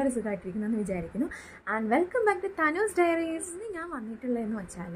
എല്ലാവരും സുഖമായിട്ടിരിക്കുന്നു എന്ന് വിചാരിക്കുന്നു and welcome back to Thanu's diaries ഇന്ന് ഞാൻ വന്നിട്ടുള്ളതെന്ന് വെച്ചാൽ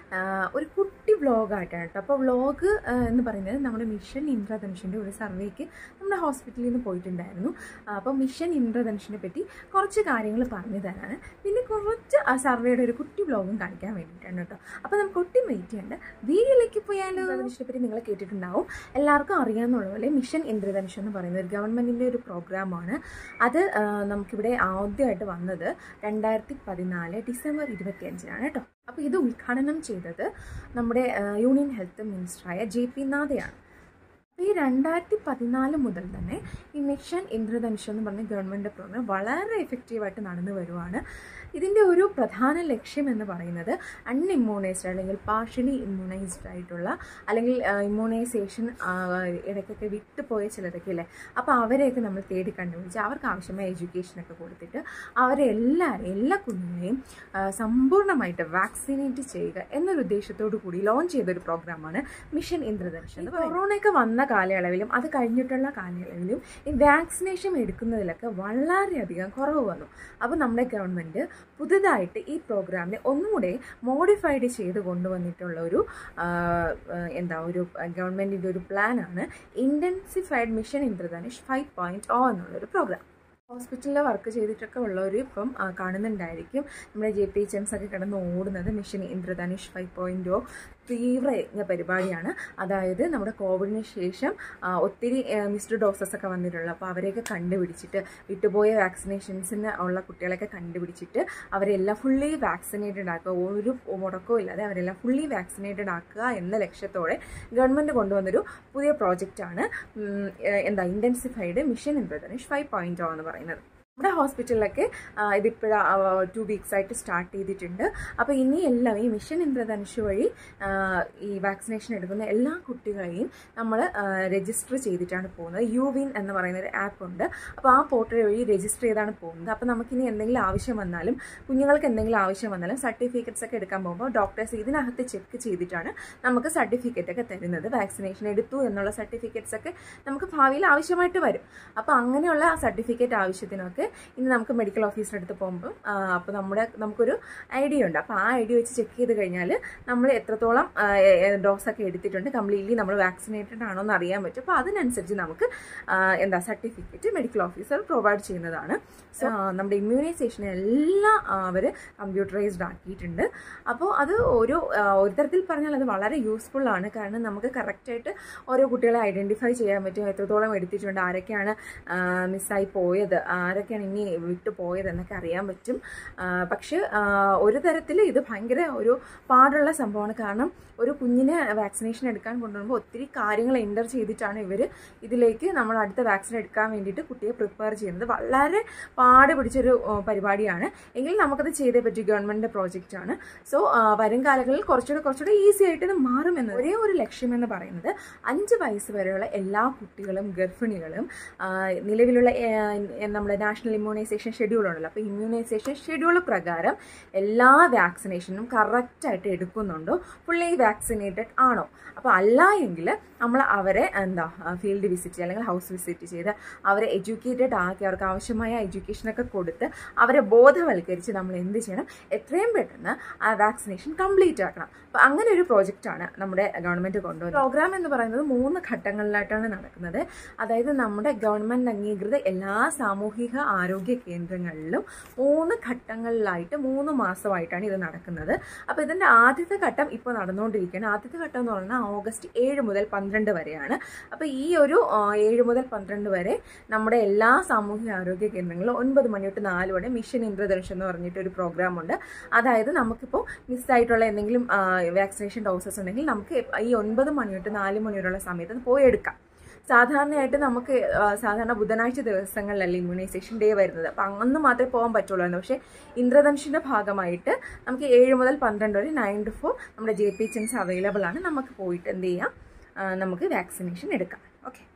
ഒരു കുട്ടി വ്ളോഗായിട്ടാണ് കേട്ടോ അപ്പോൾ വ്ളോഗ് എന്ന് പറയുന്നത് നമ്മുടെ മിഷൻ ഇന്ദ്രധനുഷിൻ്റെ ഒരു സർവേക്ക് നമ്മുടെ ഹോസ്പിറ്റലിൽ നിന്ന് പോയിട്ടുണ്ടായിരുന്നു അപ്പോൾ മിഷൻ ഇന്ദ്രധനുഷിനെ പറ്റി കുറച്ച് കാര്യങ്ങൾ പറഞ്ഞു തരാണ് പിന്നെ കുറച്ച് ആ സർവേയുടെ ഒരു കുട്ടി വ്ളോഗും കാണിക്കാൻ വേണ്ടിയിട്ടാണ് കേട്ടോ അപ്പോൾ നമുക്ക് ഒട്ടും വെയിറ്റ് ചെയ്യേണ്ട വീഡിയോയിലേക്ക് പോയാലോ ഇന്ദ്രധനുഷിനെ പറ്റി നിങ്ങൾ കേട്ടിട്ടുണ്ടാവും എല്ലാവർക്കും അറിയാമെന്നുള്ള പോലെ മിഷൻ ഇന്ദ്രധനുഷ് എന്ന് പറയുന്നത് ഒരു ഗവൺമെൻറ്റിൻ്റെ ഒരു പ്രോഗ്രാമാണ് അത് ആ, നമുക്കിവിടെ ആദ്യമായിട്ട് വന്നത് രണ്ടായിരത്തി പതിനാല് ഡിസംബർ ഇരുപത്തിയഞ്ചിനാണ് കേട്ടോ അപ്പോൾ ഇത് ഉദ്ഘാടനം ചെയ്തത് നമ്മുടെ ആ, യൂണിയൻ ഹെൽത്ത് മിനിസ്റ്ററായ ജെ പി നാഥയാണ് അപ്പോൾ ഈ രണ്ടായിരത്തി പതിനാല് മുതൽ തന്നെ ഈ മിഷൻ ഇന്ദ്രധനുഷ് എന്ന് പറഞ്ഞ ഗവൺമെൻറ് പ്രോഗ്രാം വളരെ എഫക്റ്റീവായിട്ട് നടന്നു വരുവാണ് ഇതിൻ്റെ ഒരു പ്രധാന ലക്ഷ്യം എന്ന് പറയുന്നത് അൺഇമ്മ്യൂണൈസ്ഡ് അല്ലെങ്കിൽ പാർഷ്യലി ഇമ്മ്യൂണൈസ്ഡ് ആയിട്ടുള്ള അല്ലെങ്കിൽ ഇമ്മ്യൂണൈസേഷൻ ഇടയ്ക്കൊക്കെ വിട്ടുപോയ ചിലരൊക്കെ ഇല്ലേ അപ്പോൾ അവരെയൊക്കെ നമ്മൾ തേടി കണ്ടുപിടിച്ച് അവർക്ക് ആവശ്യമായ എഡ്യൂക്കേഷനൊക്കെ കൊടുത്തിട്ട് അവരെ എല്ലാവരെയും എല്ലാ കുഞ്ഞുങ്ങളെയും ആ, സമ്പൂർണ്ണമായിട്ട് വാക്സിനേറ്റ് ചെയ്യുക എന്നൊരു ഉദ്ദേശത്തോടു കൂടി ലോഞ്ച് ചെയ്തൊരു പ്രോഗ്രാമാണ് മിഷൻ ഇന്ദ്രധനുഷ് എന്ന് പറയുന്നത് കൊറോണയൊക്കെ വന്ന കാലയളവിലും അത് കഴിഞ്ഞിട്ടുള്ള കാലയളവിലും ഈ വാക്സിനേഷൻ എടുക്കുന്നതിലൊക്കെ വളരെയധികം കുറവ് വന്നു അപ്പോൾ നമ്മുടെ ഗവൺമെൻറ് പുതുതായിട്ട് ഈ പ്രോഗ്രാമിനെ ഒന്നുകൂടെ മോഡിഫൈഡ് ചെയ്ത് കൊണ്ടുവന്നിട്ടുള്ള ഒരു ആ, ആ, എന്താ ഒരു ഗവൺമെൻറ്റിൻ്റെ ഒരു പ്ലാനാണ് intensified mission Indradhanush five point O എന്നുള്ളൊരു പ്രോഗ്രാം ഹോസ്പിറ്റലിൽ വർക്ക് ചെയ്തിട്ടൊക്കെ ഉള്ളവർ ഇപ്പം ആ, കാണുന്നുണ്ടായിരിക്കും നമ്മുടെ ജെ പി എച്ച് എംസ് ഒക്കെ കിടന്ന് ഓടുന്നത് mission Indradhanush five point O തീവ്ര യജ്ഞ പരിപാടിയാണ് അതായത് നമ്മുടെ കോവിഡിന് ശേഷം ആ, ഒത്തിരി മിസ്ഡ് ഡോസസ് ഒക്കെ വന്നിട്ടുള്ളൂ അപ്പോൾ അവരെയൊക്കെ കണ്ടുപിടിച്ചിട്ട് വിട്ടുപോയ വാക്സിനേഷൻസിന് ഉള്ള കുട്ടികളെയൊക്കെ കണ്ടുപിടിച്ചിട്ട് അവരെല്ലാം ഫുള്ളി വാക്സിനേറ്റഡ് ആക്കുക ഒരു മുടക്കവും ഇല്ലാതെ അവരെല്ലാം ഫുള്ളി വാക്സിനേറ്റഡ് ആക്കുക എന്ന ലക്ഷ്യത്തോടെ ഗവൺമെൻറ് കൊണ്ടുവന്നൊരു പുതിയ പ്രോജക്റ്റാണ് എന്താ intensified mission Indradhanush five point O എന്ന് പറയുന്നത് നമ്മുടെ ഹോസ്പിറ്റലിലൊക്കെ ഇതിപ്പോഴാ ടു വീക്സ് ആയിട്ട് സ്റ്റാർട്ട് ചെയ്തിട്ടുണ്ട് അപ്പോൾ ഇനി എല്ലാം ഈ മിഷൻ ഇന്ദ്രധനുഷ് വഴി ആ, ഈ വാക്സിനേഷൻ എടുക്കുന്ന എല്ലാ കുട്ടികളെയും നമ്മൾ രജിസ്റ്റർ ചെയ്തിട്ടാണ് പോകുന്നത് യു വിൻ എന്ന് പറയുന്ന ഒരു ആപ്പ് ഉണ്ട് അപ്പോൾ ആ പോർട്ടൽ വഴി രജിസ്റ്റർ ചെയ്താണ് പോകുന്നത് അപ്പോൾ നമുക്കിനി എന്തെങ്കിലും ആവശ്യം വന്നാലും കുഞ്ഞുങ്ങൾക്ക് എന്തെങ്കിലും ആവശ്യം വന്നാലും സർട്ടിഫിക്കറ്റ്സ് ഒക്കെ എടുക്കാൻ പോകുമ്പോൾ ഡോക്ടേഴ്സ് ഇതിനകത്ത് ചെക്ക് ചെയ്തിട്ടാണ് നമുക്ക് സർട്ടിഫിക്കറ്റ് ഒക്കെ തരുന്നത് വാക്സിനേഷൻ എടുത്തു എന്നുള്ള സർട്ടിഫിക്കറ്റ്സ് ഒക്കെ നമുക്ക് ഭാവിയിൽ ആവശ്യമായിട്ട് വരും അപ്പോൾ അങ്ങനെയുള്ള ആ സർട്ടിഫിക്കറ്റ് ആവശ്യത്തിനൊക്കെ ഇനി നമുക്ക് മെഡിക്കൽ ഓഫീസിൻ്റെ അടുത്ത് പോകുമ്പോൾ അപ്പോൾ നമ്മുടെ നമുക്കൊരു ഐഡിയ ഉണ്ട് അപ്പോൾ ആ ഐഡിയ വെച്ച് ചെക്ക് ചെയ്ത് കഴിഞ്ഞാൽ നമ്മൾ എത്രത്തോളം ഡോസൊക്കെ എടുത്തിട്ടുണ്ട് കംപ്ലീറ്റ്ലി നമ്മൾ വാക്സിനേറ്റഡ് ആണോ എന്ന് അറിയാൻ പറ്റും അപ്പോൾ അതിനനുസരിച്ച് നമുക്ക് ആ, എന്താ സർട്ടിഫിക്കറ്റ് മെഡിക്കൽ ഓഫീസർ പ്രൊവൈഡ് ചെയ്യുന്നതാണ് സോ നമ്മുടെ ഇമ്മ്യൂണൈസേഷൻ എല്ലാം അവർ കമ്പ്യൂട്ടറൈസ്ഡ് ആക്കിയിട്ടുണ്ട് അപ്പോൾ അത് ഒരു ആ, ഒരു തരത്തിൽ പറഞ്ഞാൽ അത് വളരെ യൂസ്ഫുൾ ആണ് കാരണം നമുക്ക് കറക്റ്റായിട്ട് ഓരോ കുട്ടികളെ ഐഡൻറ്റിഫൈ ചെയ്യാൻ പറ്റും എത്രത്തോളം എടുത്തിട്ടുണ്ട് ആരൊക്കെയാണ് മിസ്സായി പോയത് ആരൊക്കെയാണ് ഇനി വിട്ടു പോയത് എന്നൊക്കെ അറിയാൻ പറ്റും ആ, പക്ഷെ ആ, ഒരു തരത്തിൽ ഇത് ഭയങ്കര ഒരു പാടുള്ള സംഭവമാണ് കാരണം ഒരു കുഞ്ഞിനെ വാക്സിനേഷൻ എടുക്കാൻ കൊണ്ടുവരുമ്പോൾ ഒത്തിരി കാര്യങ്ങൾ എൻ്റർ ചെയ്തിട്ടാണ് ഇവർ ഇതിലേക്ക് നമ്മൾ അടുത്ത വാക്സിൻ എടുക്കാൻ വേണ്ടിയിട്ട് കുട്ടിയെ പ്രിപ്പയർ ചെയ്യുന്നത് വളരെ പാട് പിടിച്ചൊരു ആ, പരിപാടിയാണ് എങ്കിലും നമുക്കത് ചെയ്തേ പറ്റി ഗവൺമെൻറ്റിൻ്റെ പ്രോജക്റ്റാണ് സോ വരും കാലങ്ങളിൽ കുറച്ചുകൂടെ കുറച്ചുകൂടെ ഈസി ആയിട്ട് ഇത് മാറുമെന്ന് ഒരേ ഒരു ലക്ഷ്യം എന്ന് പറയുന്നത് അഞ്ച് വയസ്സ് വരെയുള്ള എല്ലാ കുട്ടികളും ഗർഭിണികളും ആ, നിലവിലുള്ള ആ, നമ്മുടെ നാഷണൽ ഇമ്മ്യൂണൈസേഷൻ ഷെഡ്യൂൾ ഉണ്ടല്ലോ അപ്പോൾ ഇമ്മ്യൂണൈസേഷൻ ഷെഡ്യൂൾ പ്രകാരം എല്ലാ വാക്സിനേഷനും കറക്റ്റായിട്ട് എടുക്കുന്നുണ്ടോ ഫുള്ളി വാക്സിനേറ്റഡ് ആണോ അപ്പോൾ അല്ല എങ്കിൽ നമ്മൾ അവരെ എന്താ ഫീൽഡ് വിസിറ്റ് അല്ലെങ്കിൽ ഹൗസ് വിസിറ്റ് ചെയ്ത് അവരെ എഡ്യൂക്കേറ്റഡ് ആക്കി അവർക്ക് ആവശ്യമായ എഡ്യൂക്കേഷനൊക്കെ കൊടുത്ത് അവരെ ബോധവൽക്കരിച്ച് നമ്മൾ എന്ത് ചെയ്യണം എത്രയും പെട്ടെന്ന് ആ വാക്സിനേഷൻ കംപ്ലീറ്റ് ആക്കണം അപ്പോൾ അങ്ങനെ ഒരു പ്രോജക്റ്റാണ് നമ്മുടെ ഗവൺമെൻറ് കൊണ്ടുവന്നത് പ്രോഗ്രാം എന്ന് പറയുന്നത് മൂന്ന് ഘട്ടങ്ങളിലായിട്ടാണ് നടക്കുന്നത് അതായത് നമ്മുടെ ഗവൺമെൻറ് അംഗീകൃത എല്ലാ സാമൂഹിക ആരോഗ്യ കേന്ദ്രങ്ങളിലും മൂന്ന് ഘട്ടങ്ങളിലായിട്ട് മൂന്ന് മാസമായിട്ടാണ് ഇത് നടക്കുന്നത് അപ്പോൾ ഇതിൻ്റെ ആദ്യത്തെ ഘട്ടം ഇപ്പോൾ നടന്നുകൊണ്ടിരിക്കുകയാണ് ആദ്യത്തെ ഘട്ടം എന്ന് പറഞ്ഞാൽ ഓഗസ്റ്റ് ഏഴ് മുതൽ പന്ത്രണ്ട് വരെയാണ് അപ്പോൾ ഈ ഒരു ആ, ഏഴ് മുതൽ പന്ത്രണ്ട് വരെ നമ്മുടെ എല്ലാ സാമൂഹിക ആരോഗ്യ കേന്ദ്രങ്ങളിലും ഒൻപത് മണി തൊട്ട് നാല് വരെ മിഷൻ ഇന്ദ്രധനുഷ് എന്ന് പറഞ്ഞിട്ട് ഒരു പ്രോഗ്രാം ഉണ്ട് അതായത് നമുക്കിപ്പോൾ മിസ്സായിട്ടുള്ള എന്തെങ്കിലും വാക്സിനേഷൻ ഡോസസ് ഉണ്ടെങ്കിൽ നമുക്ക് ഈ ഒൻപത് മണി തൊട്ട് നാല് മണി വരെയുള്ള സമയത്ത് പോയി എടുക്കാം സാധാരണയായിട്ട് നമുക്ക് ആ, സാധാരണ ബുധനാഴ്ച ദിവസങ്ങളിലല്ലേ ഇമ്മ്യൂണൈസേഷൻ ഡേ വരുന്നത് അപ്പം അന്ന് മാത്രമേ പോകാൻ പറ്റുള്ളൂ പക്ഷേ ഇന്ദ്രധനുഷിൻ്റെ ഭാഗമായിട്ട് നമുക്ക് ഏഴ് മുതൽ പന്ത്രണ്ട് വരെ നയൻ ടു ഫോർ നമ്മുടെ ജെ പി ചെൻസ് അവൈലബിൾ ആണ് നമുക്ക് പോയിട്ട് എന്ത് ചെയ്യാം ആ, നമുക്ക് വാക്സിനേഷൻ എടുക്കാം ഓക്കെ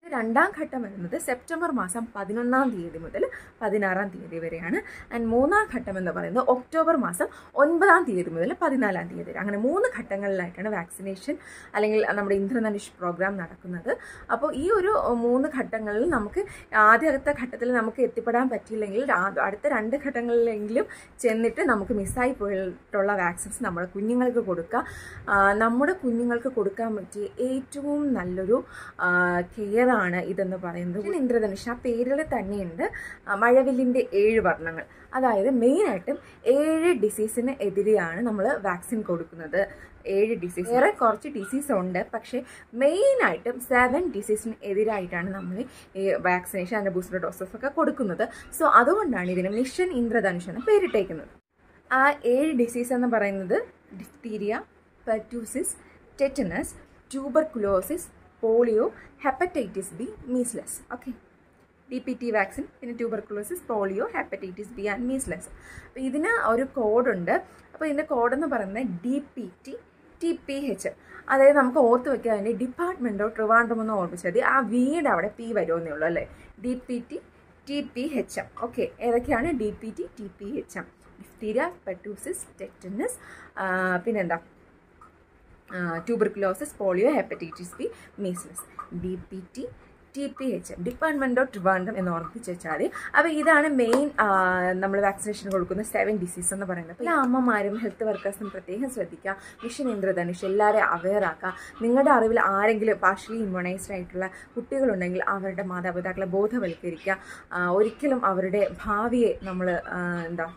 രണ്ടാം ഘട്ടം വരുന്നത് സെപ്റ്റംബർ മാസം പതിനൊന്നാം തീയതി മുതൽ പതിനാറാം തീയതി വരെയാണ് ആൻഡ് മൂന്നാം ഘട്ടം എന്ന് പറയുന്നത് ഒക്ടോബർ മാസം ഒൻപതാം തീയതി മുതൽ പതിനാലാം തീയതി വരെ അങ്ങനെ മൂന്ന് ഘട്ടങ്ങളിലായിട്ടാണ് വാക്സിനേഷൻ അല്ലെങ്കിൽ നമ്മുടെ ഇന്ദ്രധനുഷ് പ്രോഗ്രാം നടക്കുന്നത് അപ്പോൾ ഈ ഒരു മൂന്ന് ഘട്ടങ്ങളിൽ നമുക്ക് ആദ്യത്തെ ഘട്ടത്തിൽ നമുക്ക് എത്തിപ്പെടാൻ പറ്റിയില്ലെങ്കിൽ ആ- അടുത്ത രണ്ട് ഘട്ടങ്ങളിലെങ്കിലും ചെന്നിട്ട് നമുക്ക് മിസ്സായി പോയിട്ടുള്ള വാക്സിൻസ് നമ്മുടെ കുഞ്ഞുങ്ങൾക്ക് കൊടുക്കുക ആ, നമ്മുടെ കുഞ്ഞുങ്ങൾക്ക് കൊടുക്കാൻ പറ്റിയ ഏറ്റവും നല്ലൊരു കെയർ ആണ് ഇതെന്ന് പറയുന്നത് ഇന്ദ്രധനുഷ് ആ പേരിൽ തന്നെയുണ്ട് ആ, മഴവില്ലിൻ്റെ ഏഴ് വർണ്ണങ്ങൾ അതായത് മെയിനായിട്ടും ഏഴ് ഡിസീസിന് എതിരെയാണ് നമ്മൾ വാക്സിൻ കൊടുക്കുന്നത് ഏഴ് ഡിസീസ് വേറെ കുറച്ച് ഡിസീസ് ഉണ്ട് പക്ഷേ മെയിനായിട്ടും സെവൻ ഡിസീസിന് എതിരായിട്ടാണ് നമ്മൾ ഈ വാക്സിനേഷൻ അതിൻ്റെ ബൂസ്റ്റർ ഡോസസ് ഒക്കെ കൊടുക്കുന്നത് സോ അതുകൊണ്ടാണ് ഇതിന് മിഷൻ ഇന്ദ്രധനുഷ് എന്ന് പേരിട്ടേക്കുന്നത് ആ ഏഴ് ഡിസീസ് എന്ന് പറയുന്നത് diphtheria pertussis tetanus tuberculosis polio hepatitis B measles okay D P T vaccine പിന്നെ tuberculosis polio hepatitis B and measles അപ്പോൾ ഇതിന് ഒരു കോഡുണ്ട് അപ്പോൾ ഇതിൻ്റെ കോഡെന്ന് പറയുന്നത് D P T T P H അതായത് നമുക്ക് ഓർത്ത് വെക്കാൻ വേണ്ടി ഡിപ്പാർട്ട്മെൻറ്റോ ട്രിവാൻഡ്രം എന്ന് ഓർമ്മിച്ചാൽ മതി ആ വീട് അവിടെ പി വരുമെന്നേ ഉള്ളൂ അല്ലേ D P T T P H M okay ഏതൊക്കെയാണ് D P T T P H M diphtheria pertussis tetanus പിന്നെന്താ tuberculosis polio hepatitis B measles D P T T P H M department of Trivandrum എന്ന് ഓർമ്മിച്ച് വെച്ചാൽ അപ്പോൾ ഇതാണ് main നമ്മൾ vaccination കൊടുക്കുന്ന seven disease എന്ന് പറയുന്നത് അപ്പോൾ എല്ലാ അമ്മമാരും ഹെൽത്ത് വർക്കേഴ്സും പ്രത്യേകം ശ്രദ്ധിക്കുക മിഷൻ ഇന്ദ്രധനുഷ് എല്ലാവരെയും അവെയർ ആക്കുക നിങ്ങളുടെ അറിവിൽ ആരെങ്കിലും പാർഷ്യലി ഇമ്മ്യൂണൈസ്ഡ് ആയിട്ടുള്ള കുട്ടികളുണ്ടെങ്കിൽ അവരുടെ മാതാപിതാക്കളെ ബോധവൽക്കരിക്കുക ആ, ഒരിക്കലും അവരുടെ ഭാവിയെ നമ്മൾ എന്താ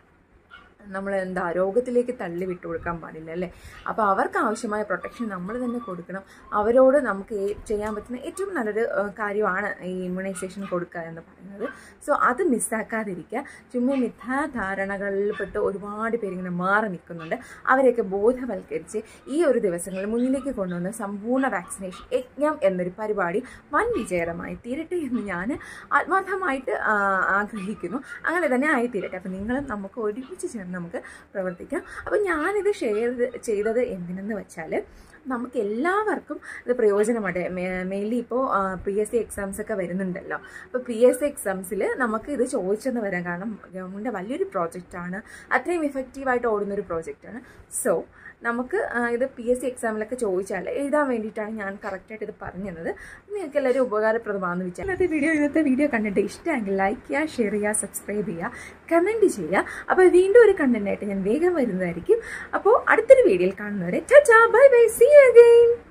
നമ്മൾ എന്താ രോഗത്തിലേക്ക് തള്ളി വിട്ടു കൊടുക്കാൻ പാടില്ല അല്ലേ അപ്പോൾ അവർക്ക് ആവശ്യമായ പ്രൊട്ടക്ഷൻ നമ്മൾ തന്നെ കൊടുക്കണം അവരോട് നമുക്ക് ഏ- ചെയ്യാൻ പറ്റുന്ന ഏറ്റവും നല്ലൊരു ആ, കാര്യമാണ് ഈ ഇമ്മ്യൂണൈസേഷൻ കൊടുക്കുക എന്ന് പറയുന്നത് സോ അത് മിസ്സാക്കാതിരിക്കുക ചുമ്മാ മിഥ്യാധാരണകളിൽപ്പെട്ട് ഒരുപാട് പേരിങ്ങനെ മാറി നിൽക്കുന്നുണ്ട് അവരെയൊക്കെ ബോധവൽക്കരിച്ച് ഈ ഒരു ദിവസങ്ങളിൽ മുന്നിലേക്ക് കൊണ്ടുവന്ന് സമ്പൂർണ്ണ വാക്സിനേഷൻ യജ്ഞം എന്നൊരു പരിപാടി വൻ വിജയകരമായി തീരട്ടെ എന്ന് ഞാൻ ആത്മാർത്ഥമായിട്ട് ആ, ആഗ്രഹിക്കുന്നു അങ്ങനെ തന്നെ ആയി തീരട്ടെ അപ്പം നിങ്ങളും നമുക്ക് ഒരുമിച്ച് ചേർന്ന് നമുക്ക് പ്രവർത്തിക്കാം അപ്പം ഞാനിത് ഷെയർ ചെയ്തത് എന്തിനെന്ന് വെച്ചാൽ നമുക്ക് എല്ലാവർക്കും ഇത് പ്രയോജനമാണ് മെയിൻലി ഇപ്പോൾ പി എസ് സി എക്സാംസ് ഒക്കെ വരുന്നുണ്ടല്ലോ അപ്പോൾ പി എസ് സി എക്സാംസിൽ നമുക്ക് ഇത് ചോദിച്ചെന്ന് വരാം കാരണം ഗവൺമെൻറ് വലിയൊരു പ്രോജക്റ്റാണ് അത്രയും ഇഫക്റ്റീവായിട്ട് ഓടുന്നൊരു പ്രോജക്റ്റാണ് സോ നമുക്ക് ആ, ഇത് പി എസ് സി എക്സാമിലൊക്കെ ചോദിച്ചാൽ എഴുതാൻ വേണ്ടിയിട്ടാണ് ഞാൻ കറക്റ്റായിട്ട് ഇത് പറഞ്ഞത് നിങ്ങൾക്ക് എല്ലാവരും ഉപകാരപ്രദമാണെന്ന് വിചാരിച്ചു ഇന്നത്തെ വീഡിയോ ഇന്നത്തെ വീഡിയോ കണ്ടിട്ട് ഇഷ്ടമെങ്കിൽ ലൈക്ക് ചെയ്യുക ഷെയർ ചെയ്യുക സബ്സ്ക്രൈബ് ചെയ്യുക കമൻറ്റ് ചെയ്യുക അപ്പോൾ വീണ്ടും ഒരു കണ്ടൻറ്റായിട്ട് ഞാൻ വേഗം വരുന്നതായിരിക്കും അപ്പോൾ അടുത്തൊരു വീഡിയോയിൽ കാണുന്നവരെ bye bye see you again